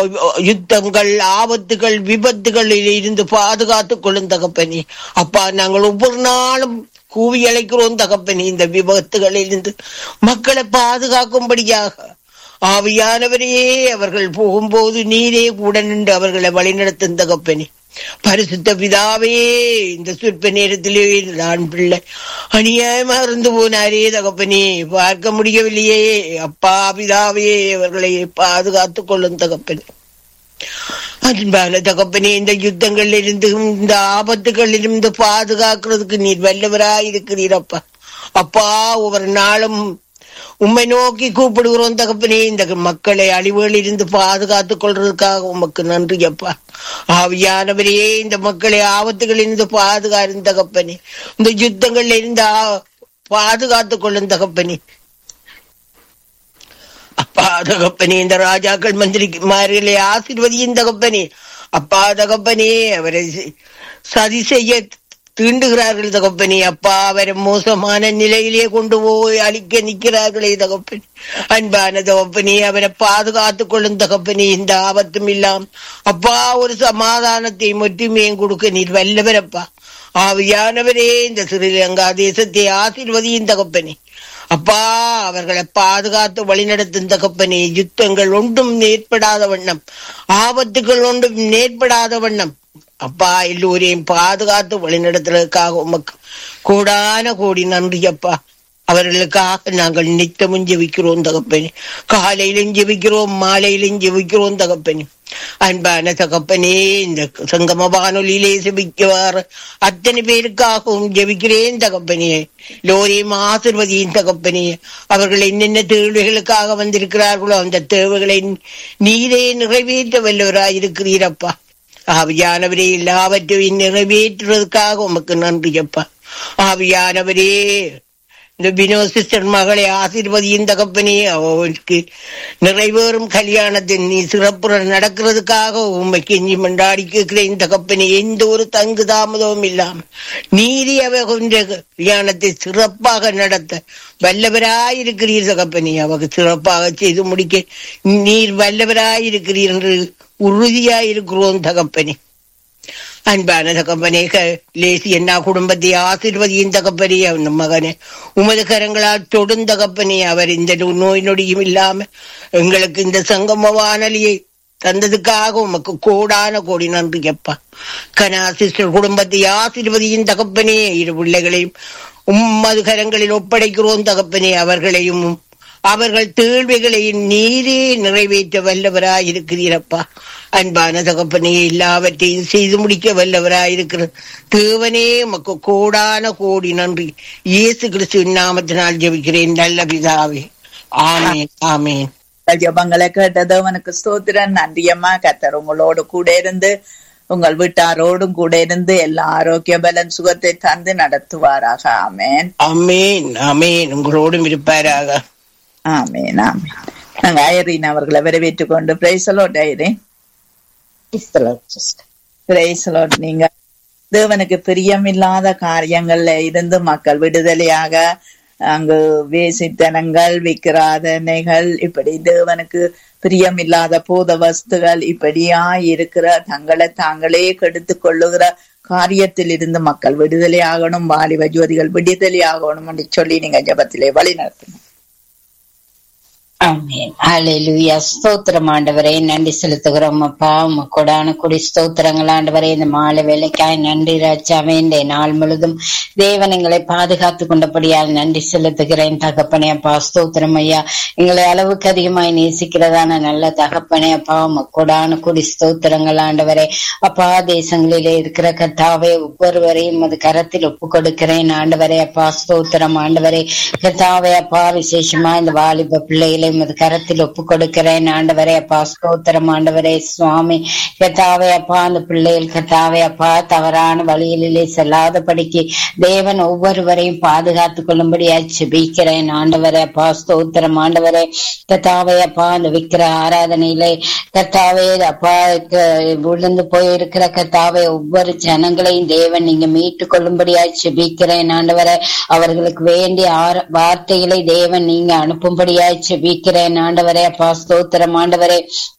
யுத்தங்கள் ஆபத்துகள் விபத்துகளில் இருந்து பாதுகாத்துக் கொள்ளும் தகப்பனே அப்பா நாங்கள் ஒவ்வொரு நாளும் கூவி அழைக்கிறோம் தகப்பனே இந்த விபத்துகளில் இருந்து மக்களை பாதுகாக்கும்படியாக ஆவியானவரே அவர்கள் போகும்போது நீரே கூட நின்று அவர்களை வழிநடத்தும் தகப்பனே பரிசுத்த பிதாவே இந்த சொற்ப நேரத்திலே நான் பிள்ளை அநியாயமா இருந்து போனாரே தகப்பனே பார்க்க முடியவில்லையே அப்பா பிதாவே அவர்களை பாதுகாத்துக் கொள்ளும் தகப்பனே அன்பான தகப்பனே இந்த யுத்தங்களில் இருந்து இந்த ஆபத்துகளில் இருந்து பாதுகாக்கிறதுக்கு நீர் வல்லவராய் இருக்கிறீர் அப்பா அப்பா ஒவ்வொரு நாளும் உம்மை நோக்கி கூப்பிடுகிறோம் தகப்பனே இந்த மக்களை அழிவுகளில் இருந்து பாதுகாத்துக் கொள்றதுக்காக உமக்கு நன்றி அப்பா ஆவியானவரே இந்த மக்களை ஆபத்துகளில் இருந்து பாதுகாரும் தகப்பனே இந்த யுத்தங்கள்ல இருந்து ஆ- பாதுகாத்துக் கொள்ளும் தகப்பனே அப்பா தகப்பனே இந்த ராஜாக்கள் மந்திரிமார்களை ஆசீர்வதியும் தகப்பனே அப்பா தகப்பனே அவரை சி- சதி செய்ய தீண்டுகிறார்கள் தகப்பனே அப்பா அவரை மோசமான நிலையிலே கொண்டு போய் அழிக்க நிற்கிறார்களே தகப்பனே அன்பான தகப்பனே அவரை பாதுகாத்துக் கொள்ளும் தகப்பனே இந்த ஆபத்தும் இல்லாம் அப்பா ஒரு சமாதானத்தையும் ஒற்றுமையும் கொடுக்க நீர் வல்லவரப்பா ஆவியானவரே இந்த ஸ்ரீலங்கா தேசத்தை ஆசீர்வதியும் தகப்பனே அப்பா அவர்களை பாதுகாத்து வழிநடத்தும் தகப்பனே யுத்தங்கள் ஒன்றும் ஏற்படாத வண்ணம் ஆபத்துகள் ஒன்றும் ஏற்படாத வண்ணம் அப்பா எல்லோரையும் பாதுகாத்து வழிநடத்துறதுக்காக உமக்கு கோடான கோடி நன்றி அப்பா அவர்களுக்காக நாங்கள் நித்தமும் ஜெபிக்கிறோம் தகப்பனே காலையிலும் ஜெபிக்கிறோம் மாலையிலும் ஜெபிக்கிறோம் தகப்பனே அன்பான தகப்பனே இந்த சங்கம வானொலியிலே ஜெபிக்குவார் அத்தனை பேருக்காகவும் ஜெபிக்கிறேன் தகப்பனே லோரியும் ஆசிர்வதியும் தகப்பனே அவர்கள் என்னென்ன தேவைகளுக்காக வந்திருக்கிறார்களோ அந்த தேவைகளை நீரே நிறைவேற்ற வல்லவராய் இருக்கிறீரப்பா ஆவியானவரே எல்லாவற்றையும் நிறைவேற்றுவதற்காக உமக்கு நன்றி அப்பா ஆவியானவரே இந்த வினோ சிஸ்டர் மகளை ஆசீர்வதியும் தகப்பனே அவருக்கு நிறைவேறும் கல்யாணத்தின் நீ சிறப்புற நடக்கிறதுக்காக உண்மை கெஞ்சி மண்டாடி கேட்கிறேன் தகப்பனே எந்த ஒரு தங்கு தாமதமும் இல்லாம நீதி அவ கொண்ட கல்யாணத்தை சிறப்பாக நடத்த வல்லவராயிருக்கிறீர் தகப்பனே அவக்கு சிறப்பாக செய்து முடிக்க நீர் வல்லவராயிருக்கிறீர் என்று உறுதியாயிருக்கிறோம் தகப்பனே அன்பான தகப்பனே க- லேசி என்ன குடும்பத்தை ஆசீர்வதியும் தகப்பனே அவன் மகனே உமது கரங்களால் தொடும் தகப்பனே அவர் இந்த நோ- நோய் நொடியும் இல்லாம எங்களுக்கு இந்த சங்கம வானொலியை தந்ததுக்காக உமக்கு கோடான கோடி நன்றி அப்பா கனா சிஸ்டர் குடும்பத்தை ஆசீர்வதியும் தகப்பனே இரு பிள்ளைகளையும் உம்மது கரங்களில் ஒப்படைக்கிறோம் தகப்பனே அவர்களையும் அவர்கள் தேழ்வைகளையும் நீரே நிறைவேற்ற வல்லவராய் இருக்கிறீரப்பா அன்பான தகப்பனே எல்லாவற்றையும் செய்து முடிக்க வல்லவராய் இருக்கிற தேவனே உமக்கு கோடான கோடி நன்றி இயேசு கிறிஸ்துவின் நாமத்தினால் ஜெபிக்கிறேன் நல்ல பிதாவே ஆமென் ஆமென் ஜபங்களை கேட்டது உனக்கு ஸ்தோத்திரன் நன்றியம்மா கத்தர் உங்களோடு கூட இருந்து உங்கள் வீட்டாரோடும் கூட இருந்து எல்லா ஆரோக்கிய பலன் சுகத்தை தந்து நடத்துவாராக ஆமேன் ஆமென் ஆமென் உங்களோடும் இருப்பாராக ஆமேன் ஆமேன் நாங்க ஐரீன் அவர்களை வரவேற்றுக் கொண்டு பிரைசலோட் ஐரீன் பிரைசலோட் நீங்க தேவனுக்கு பிரியமில்லாத காரியங்கள்ல இருந்து மக்கள் விடுதலையாக அங்கு வேசித்தனங்கள் விக்கிராதனைகள் இப்படி தேவனுக்கு பிரியமில்லாத பூத வஸ்துகள் இப்படியா இருக்கிற தங்களை தாங்களே கெடுத்துக் கொள்ளுகிற காரியத்தில் இருந்து மக்கள் விடுதலை ஆகணும் வாலிப ஜோதிகள் விடுதலை ஆகணும் என்று சொல்லி நீங்க ஜபத்திலே வழி நடத்தணும் ஆமென் ஹalleluya ஸ்தோத்திரம் ஆண்டவரே நன்றி செலுத்துகிறோம் அப்பா உமக்கு கொடான கொடி ஸ்தோத்திரங்கள் ஆண்டவரே இந்த மாலை வேலைக்காய் நன்றி ராஜாவே இந்த நாள் முழுதும் தேவன் எங்களை பாதுகாத்து கொண்டபடியால் நன்றி செலுத்துகிறேன் தகப்பனே அப்பா ஸ்தோத்திரம் ஐயா எங்களை அளவுக்கு அதிகமாய் நேசிக்கிறதான நல்ல தகப்பனே அப்பா உமக்கு கொடான கொடி ஸ்தோத்திரங்கள் ஆண்டவரே அப்பா தேசங்களிலே இருக்கிற கர்த்தாவே ஒவ்வொருவரையும் அது கரத்தில் ஒப்பு கொடுக்கிறேன் ஆண்டவரே அப்பா ஸ்தோத்திரம் ஆண்டவரே கர்த்தாவே அப்பா விசேஷமா இந்த வாலிப பிள்ளைகளை உமது கரத்தில் ஒப்பு கொடுக்கிறேன் ஆண்டவரே அப்பா ஸ்தோத்திரம் ஆண்டவரே சுவாமி கர்த்தாவே அப்பா அந்த பிள்ளைகள் கர்த்தாவே அப்பா தவறான வழிகளிலே செல்லாதபடிக்கு தேவன் ஒவ்வொருவரையும் பாதுகாத்து கொள்ளும்படியா செபிக்கிறேன் ஆண்டவரே அப்பா ஸ்தோத்திரம் ஆண்டவரே கர்த்தாவே அப்பா அந்த விக்கிர ஆராதனையிலே கர்த்தாவே அப்பா க- விழுந்து போயிருக்கிற கர்த்தாவே ஒவ்வொரு ஜனங்களையும் தேவன் நீங்க மீட்டு கொள்ளும்படியா செபிக்கிறேன் ஆண்டவரே அவர்களுக்கு வேண்டிய ஆர- வார்த்தைகளை தேவன் நீங்க அனுப்பும்படியா செபிக்கிறேன் ஆண்டவரே அப்பா ஸ்தோத்திரம் ஆண்டவரே